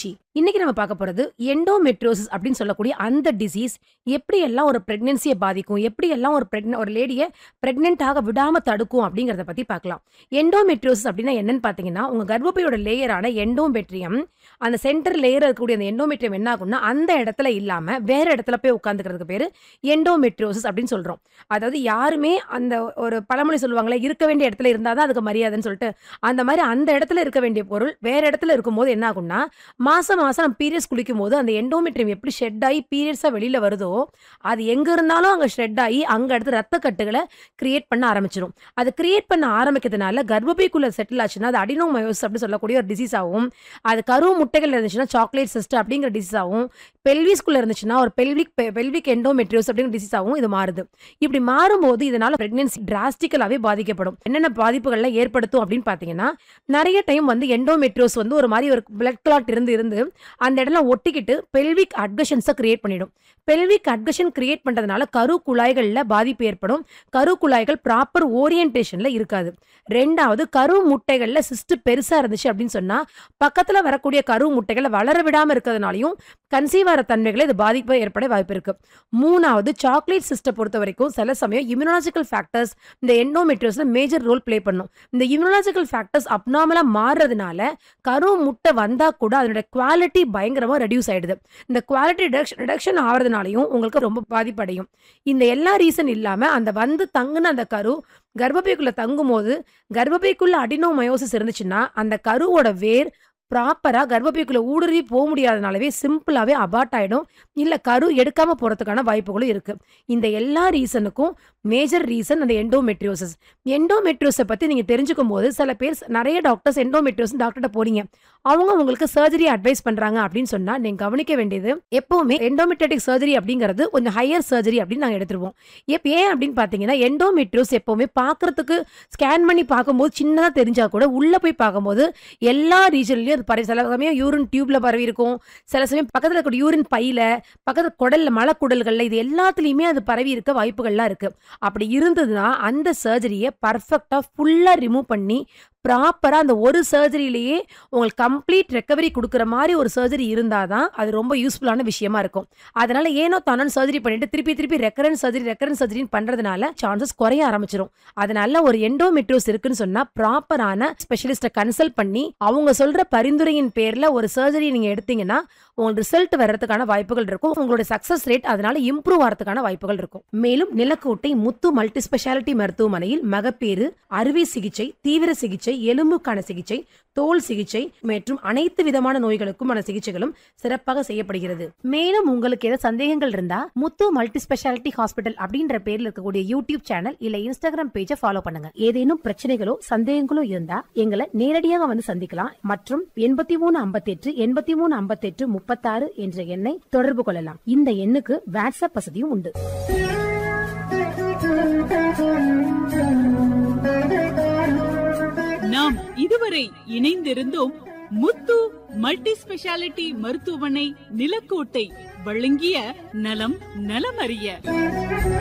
திருச்சி இன்னைக்கு நம்ம பார்க்க போறது எண்டோமெட்ரோசிஸ் அப்படின்னு சொல்லக்கூடிய அந்த டிசீஸ் எப்படி எல்லாம் ஒரு பிரெக்னன்சியை பாதிக்கும் எப்படி எல்லாம் ஒரு pregnant- ஒரு லேடியை பிரெக்னென்ட் ஆக விடாம தடுக்கும் அப்படிங்கறத பத்தி பார்க்கலாம் எண்டோமெட்ரோசிஸ் அப்படின்னா என்னன்னு பாத்தீங்கன்னா உங்க கர்ப்பப்பையோட லேயரான எண்டோமெட்ரியம் அந்த சென்டர் லேயர் இருக்கக்கூடிய அந்த எண்டோமெட்ரியம் என்ன ஆகும்னா அந்த இடத்துல இல்லாம வேற இடத்துல போய் உட்காந்துக்கிறதுக்கு பேரு எண்டோமெட்ரோசிஸ் அப்படின்னு சொல்றோம் அதாவது யாருமே அந்த ஒரு பழமொழி சொல்லுவாங்களே இருக்க வேண்டிய இடத்துல இருந்தாதான் அதுக்கு மரியாதைன்னு சொல்லிட்டு அந்த மாதிரி அந்த இடத்துல இருக்க வேண்டிய பொருள் வேற இடத்துல இருக்கும்போது என்ன ஆகும்னா மாசம் மாசம் நம்ம பீரியட்ஸ் குளிக்கும் போது அந்த எண்டோமெட்ரியம் எப்படி ஷெட் ஆகி பீரியட்ஸா வெளியில வருதோ அது எங்க இருந்தாலும் அங்க ஷெட் ஆகி அங்க அடுத்து ரத்த கட்டுகளை கிரியேட் பண்ண ஆரம்பிச்சிடும் அது கிரியேட் பண்ண ஆரம்பிக்கிறதுனால கர்ப்பப்பைக்குள்ள செட்டில் ஆச்சுன்னா அது அடினோமயோஸ் அப்படின்னு சொல்லக்கூடிய ஒரு டிசீஸ் ஆகும் அது கரு முட்டைகள் இருந்துச்சுன்னா சாக்லேட் சிஸ்ட் அப்படிங்கிற டிசீஸ் ஆகும் பெல்விஸ்குள்ள இருந்துச்சுன்னா ஒரு பெல்விக் பெல்விக் எண்டோமெட்ரியோஸ் அப்படிங்கிற டிசீஸ் ஆகும் இது மாறுது இப்படி மாறும்போது இதனால பிரெக்னன்சி டிராஸ்டிக்கலாவே பாதிக்கப்படும் என்னென்ன பாதிப்புகள்லாம் ஏற்படுத்தும் அப்படின்னு பாத்தீங்கன்னா நிறைய டைம் வந்து எண்டோமெட்ரியோஸ் வந்து ஒரு மாதிரி ஒரு பிளட் கிளாட் இருந்து இருந்து அந்த இடம்லாம் ஒட்டிக்கிட்டு பெல்விக் அட்கஷன்ஸை கிரியேட் பண்ணிடும் பெல்விக் அட்கஷன் கிரியேட் பண்றதுனால கரு குழாய்கள்ல பாதிப்பு ஏற்படும் கரு குழாய்கள் ப்ராப்பர் ஓரியன்டேஷன்ல இருக்காது ரெண்டாவது கரு முட்டைகள்ல சிஸ்ட் பெருசா இருந்துச்சு அப்படின்னு சொன்னா பக்கத்துல வரக்கூடிய கரு முட்டைகளை வளர விடாம இருக்கிறதுனாலையும் கன்சீவ் ஆகிற தன்மைகளை இது பாதிப்பு ஏற்பட வாய்ப்பு இருக்கு மூணாவது சாக்லேட் சிஸ்டை பொறுத்த வரைக்கும் சில சமயம் இம்யூனாலஜிக்கல் ஃபேக்டர்ஸ் இந்த எண்டோமெட்ரியோஸ்ல மேஜர் ரோல் ப்ளே பண்ணும் இந்த இம்யூனாலஜிக்கல் ஃபேக்டர்ஸ் அப்நார்மலா மாறுறதுனால கரு முட்டை வந்தா கூட அதனோட குவாலிட்டி பயங்கரமா ரெடியூஸ் ஆயிடுது இந்த குவாலிட்டி ரிடக்ஷன் ரிடக்ஷன் ஆகிறதுனாலையும் உங்களுக்கு ரொம்ப பாதிப்படையும் இந்த எல்லா ரீசன் இல்லாம அந்த வந்து தங்குன அந்த கரு கர்ப்பப்பைக்குள்ள தங்கும்போது கர்ப்பப்பைக்குள்ள அடினோமயோசிஸ் இருந்துச்சுன்னா அந்த கருவோட வேர் ப்ராப்பராக கர்ப்பப்பைக்குள்ள ஊடுருவி போக முடியாதனாலவே சிம்பிளாகவே அபார்ட் ஆகிடும் இல்லை கரு எடுக்காம போகிறதுக்கான வாய்ப்புகளும் இருக்குது இந்த எல்லா ரீசனுக்கும் மேஜர் ரீசன் அந்த எண்டோமெட்ரியோசிஸ் எண்டோமெட்ரியோஸை பற்றி நீங்கள் தெரிஞ்சுக்கும் போது சில பேர் நிறைய டாக்டர்ஸ் எண்டோமெட்ரியோஸ் டாக்டர்கிட்ட போறீங்க அவங்க உங்களுக்கு சர்ஜரி அட்வைஸ் பண்ணுறாங்க அப்படின்னு சொன்னால் நீங்கள் கவனிக்க வேண்டியது எப்போவுமே எண்டோமெட்ரியாட்டிக் சர்ஜரி அப்படிங்கிறது கொஞ்சம் ஹையர் சர்ஜரி அப்படின்னு நாங்கள் எடுத்துருவோம் எப் ஏன் அப்படின்னு பார்த்தீங்கன்னா எண்டோமெட்ரியோஸ் எப்போவுமே பார்க்கறதுக்கு ஸ்கேன் பண்ணி பார்க்கும்போது சின்னதாக தெரிஞ்சா கூட உள்ளே போய் பார்க்கும்போது எல்லா ரீஜன்லையும் அது பரவி சில சமயம் யூரின் டியூப்ல பரவி இருக்கும் சில சமயம் பக்கத்தில் இருக்கிற யூரின் பையில பக்கத்துல குடல்ல மலக்குடல்கள்ல இது எல்லாத்துலயுமே அது பரவி இருக்க வாய்ப்புகள்லாம் இருக்கு அப்படி இருந்ததுன்னா அந்த சர்ஜரியை பர்ஃபெக்டா ஃபுல்லா ரிமூவ் பண்ணி ப்ராப்பரா அந்த ஒரு சர்ஜரியிலேயே உங்களுக்கு கம்ப்ளீட் ரெக்கவரி கொடுக்குற மாதிரி ஒரு சர்ஜரி இருந்தாதான் அது ரொம்ப யூஸ்ஃபுல்லான விஷயமா இருக்கும் அதனால ஏனோ தானோ சர்ஜரி பண்ணிட்டு திருப்பி திருப்பி ரெக்கரன் சர்ஜரி ரெக்கரன் சர்ஜரின்னு பண்றதுனால சான்சஸ் குறைய ஆரம்பிச்சிரும் அதனால ஒரு எண்டோமெட்ரியோஸ் இருக்குன்னு சொன்னா ப்ராப்பரான ஸ்பெஷலிஸ்ட்டை கன்சல்ட் பண்ணி அவங்க சொல்ற பரிந்துரையின் பேர்ல ஒரு சர்ஜரி நீங்க எடுத்தீங்கன்னா உங்களுக்கு ரிசல்ட் வர்றதுக்கான வாய்ப்புகள் இருக்கும் உங்களோட சக்சஸ் ரேட் அதனால இம்ப்ரூவ் ஆகிறதுக்கான வாய்ப்புகள் இருக்கும் மேலும் நிலக்கோட்டை முத்து மல்டி ஸ்பெஷாலிட்டி மருத்துவமனையில் மகப்பேறு அறுவை சிகிச்சை தீவிர சிகிச்சை எலும்புக்கான சிகிச்சை தோல் சிகிச்சை மற்றும் அனைத்து விதமான நோய்களுக்குமான சிகிச்சைகளும் சிறப்பாக செய்யப்படுகிறது மேலும் உங்களுக்கு ஏதாவது சந்தேகங்கள் இருந்தா முத்து மல்டி ஸ்பெஷாலிட்டி ஹாஸ்பிட்டல் அப்படின்ற பேர்ல இருக்கக்கூடிய யூடியூப் சேனல் இல்ல இன்ஸ்டாகிராம் பேஜை ஃபாலோ பண்ணுங்க ஏதேனும் பிரச்சனைகளோ சந்தேகங்களோ இருந்தா எங்களை நேரடியாக வந்து சந்திக்கலாம் மற்றும் எண்பத்தி மூணு ஐம்பத்தெட்டு எண்பத்தி மூணு ஐம்பத்தெட்டு முப்பத்தாறு என்ற எண்ணை தொடர்பு கொள்ளலாம் இந்த எண்ணுக்கு வாட்ஸ்அப் வசதியும் உண்டு நாம் இதுவரை இணைந்திருந்தோம் முத்து மல்டி ஸ்பெஷாலிட்டி மருத்துவமனை நிலக்கோட்டை வழங்கிய நலம் நலமறிய